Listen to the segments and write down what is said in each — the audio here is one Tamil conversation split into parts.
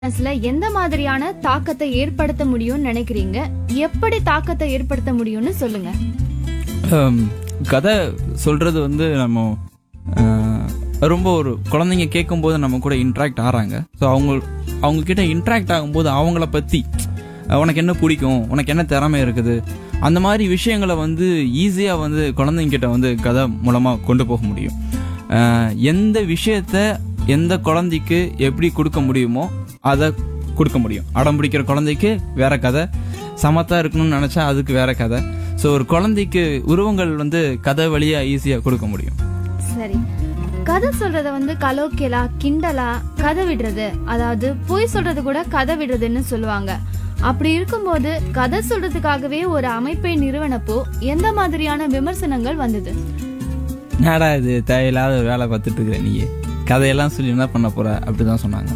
மனசுல எந்த மாதிரியான தாக்கத்தை ஏற்படுத்த முடியும்னு நினைக்கிறீங்க எப்படி தாக்கத்தை ஏற்படுத்த முடியும்னு சொல்லுங்க ஹம், கதை சொல்றது வந்து நம்ம அஹ், ரொம்ப ஒரு குழந்தைங்க கேட்கும்போது நம்ம கூட இன்ட்ராக்ட் ஆறாங்க ஸோ அவங்க அவங்க கிட்ட இன்ட்ராக்ட் ஆகும்போது அவங்கள பத்தி அஹ், உனக்கு என்ன பிடிக்கும் உனக்கு என்ன திறமை இருக்குது அந்த மாதிரி விஷயங்களை வந்து ஈஸியாக வந்து குழந்தைங்க கிட்ட வந்து கதை மூலமாக கொண்டு போக முடியும் அஹ், எந்த விஷயத்த எந்த குழந்தைக்கு எப்படி கொடுக்க முடியுமோ அதை கொடுக்க முடியும் அடம் பிடிக்கிற குழந்தைக்கு வேற கதை சமத்தா இருக்கணும்னு நினைச்சா அதுக்கு வேற கதை ஸோ ஒரு குழந்தைக்கு உருவங்கள் வந்து கதை வழியா ஈஸியா கொடுக்க முடியும் சரி கதை சொல்றத வந்து கலோக்கியலா கிண்டலா கதை விடுறது அதாவது பொய் சொல்றது கூட கதை விடுறதுன்னு சொல்லுவாங்க அப்படி இருக்கும்போது கதை சொல்றதுக்காகவே ஒரு அமைப்பை நிறுவனப்போ எந்த மாதிரியான விமர்சனங்கள் வந்தது என்னடா இது தேவையில்லாத வேலை பார்த்துட்டு இருக்கிற நீ கதையெல்லாம் சொல்லி என்ன பண்ண போற அப்படிதான் சொன்னாங்க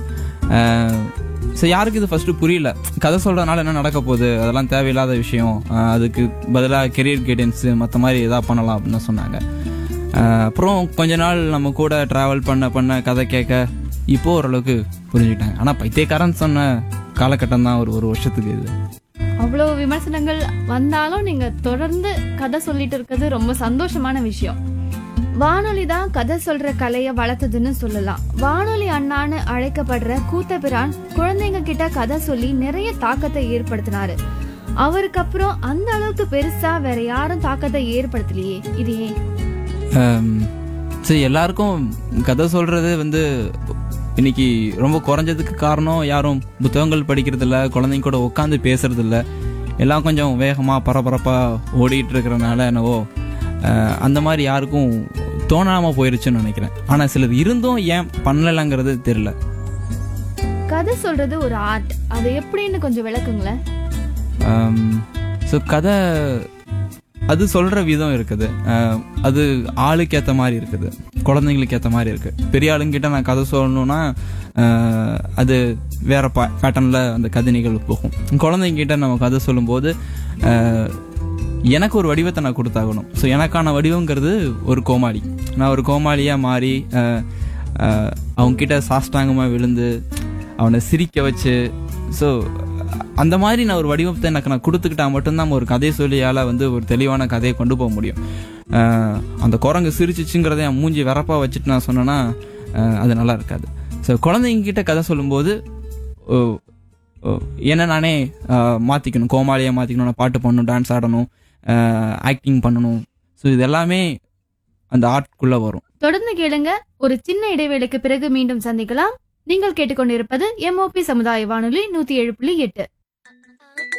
ஸோ யாருக்கு இது ஃபர்ஸ்ட் புரியல கதை சொல்றதுனால என்ன நடக்க போகுது அதெல்லாம் தேவையில்லாத விஷயம் அஹ் அதுக்கு பதிலாக கெரியர் கைடன்ஸ் மற்ற மாதிரி எதாவது பண்ணலாம் அப்படின்னு தான் சொன்னாங்க அஹ் அப்புறம் கொஞ்ச நாள் நம்ம கூட டிராவல் பண்ண பண்ண கதை கேட்க இப்போ ஓரளவுக்கு புரிஞ்சுக்கிட்டாங்க ஆனால் பைத்தியக்காரன் சொன்ன காலகட்டம் தான் ஒரு ஒரு வருஷத்துக்கு இது அவ்வளவு விமர்சனங்கள் வந்தாலும் நீங்க தொடர்ந்து கதை சொல்லிட்டு இருக்கிறது ரொம்ப சந்தோஷமான விஷயம் வானொலி தான் கதை சொல்ற கலைய வளர்த்ததுன்னு சொல்லலாம் வானொலி அண்ணான்னு அழைக்கப்படுற கூத்தபிரான் குழந்தைங்க கிட்ட கதை சொல்லி நிறைய தாக்கத்தை ஏற்படுத்தினாரு அவருக்கு அப்புறம் அந்த அளவுக்கு பெருசா வேற யாரும் தாக்கத்தை ஏற்படுத்தலையே இது ஏன் ஆம், சரி எல்லாருக்கும் கதை சொல்றது வந்து இன்னைக்கு ரொம்ப குறைஞ்சதுக்கு காரணம் யாரும் புத்தகங்கள் படிக்கிறது இல்ல குழந்தைங்க கூட உட்காந்து பேசுறது இல்ல எல்லாம் கொஞ்சம் வேகமா பரபரப்பா ஓடிட்டு இருக்கிறனால என்னவோ அஹ், அந்த மாதிரி யாருக்கும் தோணாம போயிருச்சுன்னு நினைக்கிறேன் ஆனா சிலது இருந்தும் ஏன் பண்ணலங்கிறது தெரியல கதை சொல்றது ஒரு ஆர்ட் அது எப்படின்னு கொஞ்சம் விளக்குங்களேன் ஸோ கதை அது சொல்ற விதம் இருக்குது அஹ், அது ஆளுக்கு ஏற்ற மாதிரி இருக்குது குழந்தைங்களுக்கு ஏற்ற மாதிரி இருக்கு பெரிய ஆளுங்கிட்ட நான் கதை சொல்லணும்னா அஹ், அது வேற பா பேட்டர்னில் அந்த கதை நிகழ்வு போகும் குழந்தைங்க கிட்ட நம்ம கதை சொல்லும்போது அஹ், எனக்கு ஒரு வடிவத்தை நான் கொடுத்தாகணும் ஸோ எனக்கான வடிவங்கிறது ஒரு கோமாளி நான் ஒரு கோமாளியாக மாறி அஹ், அஹ், அவங்க கிட்ட சாஷ்டாங்கமாக விழுந்து அவனை சிரிக்க வச்சு ஸோ அந்த மாதிரி நான் ஒரு வடிவத்தை எனக்கு நான் கொடுத்துக்கிட்டா மட்டும்தான் ஒரு கதை சொல்லியால் வந்து ஒரு தெளிவான கதையை கொண்டு போக முடியும் அஹ், அந்த குரங்கு சிரிச்சிச்சுங்கிறத என் மூஞ்சி வரப்பா வச்சுட்டு நான் சொன்னேன்னா அஹ், அது நல்லா இருக்காது ஸோ குழந்தைங்க கிட்ட கதை சொல்லும்போது ஓ, ஓ, என்ன நானே அஹ், மாத்திக்கணும் கோமாளியை மாத்திக்கணும் நான் பாட்டு பண்ணணும் டான்ஸ் ஆடணும் ஆக்டிங் பண்ணணும் ஸோ இது எல்லாமே அந்த ஆர்ட்குள்ள வரும் தொடர்ந்து கேளுங்க ஒரு சின்ன இடைவேளைக்கு பிறகு மீண்டும் சந்திக்கலாம் நீங்கள் கேட்டுக்கொண்டிருப்பது எம்ஓபி சமுதாய வானொலி நூத்தி ஏழு புள்ளி எட்டு